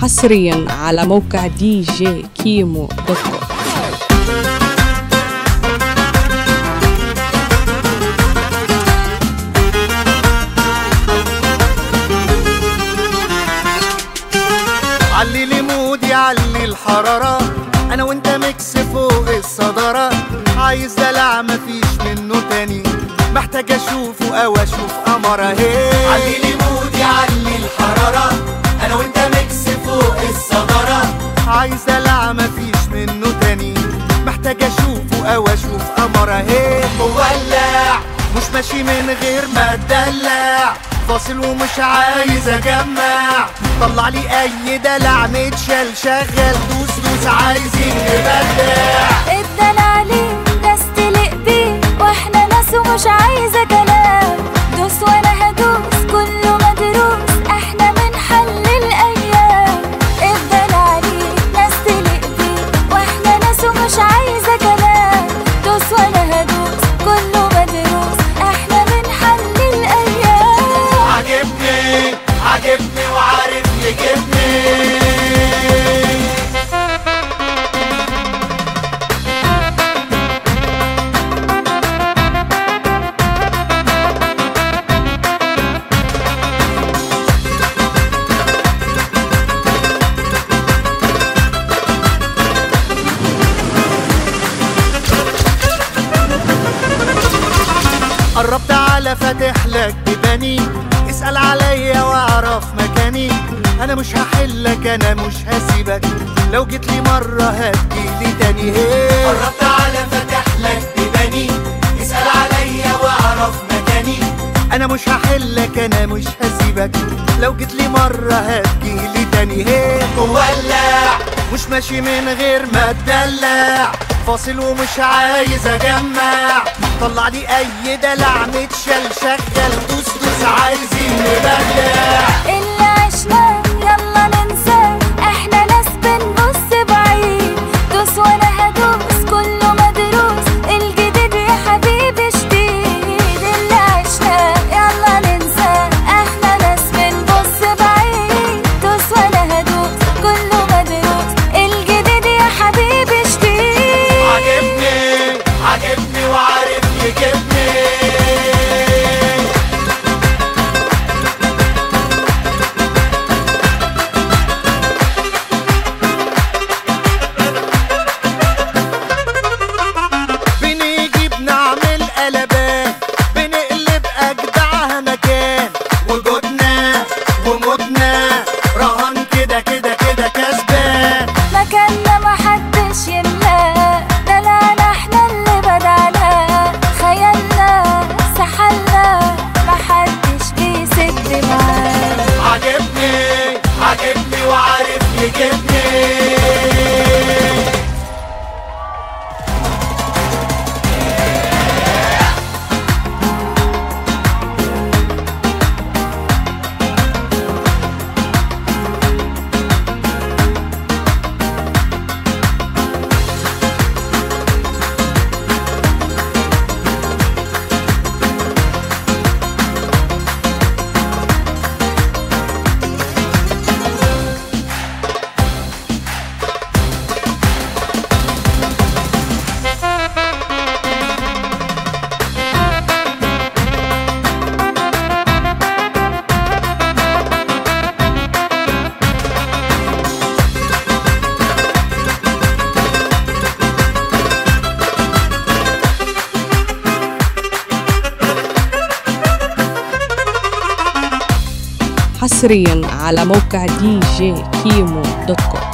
حصريا على موقع دي جي كيمو دوت كوم علي لي مودي علي الحرارة أنا وأنت ميكس فوق الصدارة عايز دلع مفيش منه تاني محتاج أشوفه أو أشوف قمرة هي علي لي مودي علي الحرارة أنا وأنت ميكس فوق الصدارة عايز دلع مفيش منه تاني محتاج أشوفه أو أشوف قمرة هي مولع مش ماشي من غير ما اتدلع فاصل ومش عايز اجمع طلع لي اي دلع متشال شغل دوس دوس عايزين نبدع الدلع ليه ناس تلق بيه واحنا ناس ومش عايزه كلام دوس وانا هدوس كله مدروس احنا بنحل الايام الدلع ليه ناس تلق بيه واحنا ناس ومش عايزه كلام دوس وانا هدوس كله مدروس احنا بنحل الايام عجبني عجبني وعارف يجيبني قربت على فاتح لك بيباني اسأل عليا واعرف مكاني انا مش هحلك انا مش هسيبك لو جيت لي مرة هتجيلي تاني هي قربت على فاتح لك بيباني اسأل عليا واعرف مكاني انا مش هحلك انا مش هسيبك لو جيت لي مرة هتجيلي تاني هي مولع مش ماشي من غير ما اتدلع فاصل ومش عايز اجمع طلع لي اي دلع متشال شغل دوس دوس عايزين نبدع اللي عشناه يلا ننساه احنا ناس بنبص بعيد دوس وانا هدوس كله مدروس الجديد يا حبيبي شديد اللي عشناه يلا ننساه احنا ناس بنبص بعيد دوس وانا هدوس كله مدروس الجديد يا حبيبي شديد عجبني عجبني وعارف يجيبني بنيجي بنعمل قلبان بنقلب أجدعها مكان وجودنا وموتنا رهان كده كده كده كسبان مكاننا محدش يملاه دلعنا احنا اللي بدعناه خيالنا سحلنا محدش بيسد معاه عجبني عجبني وعارف يجيبني حصريا على موقع دي جي كيمو دوت كوم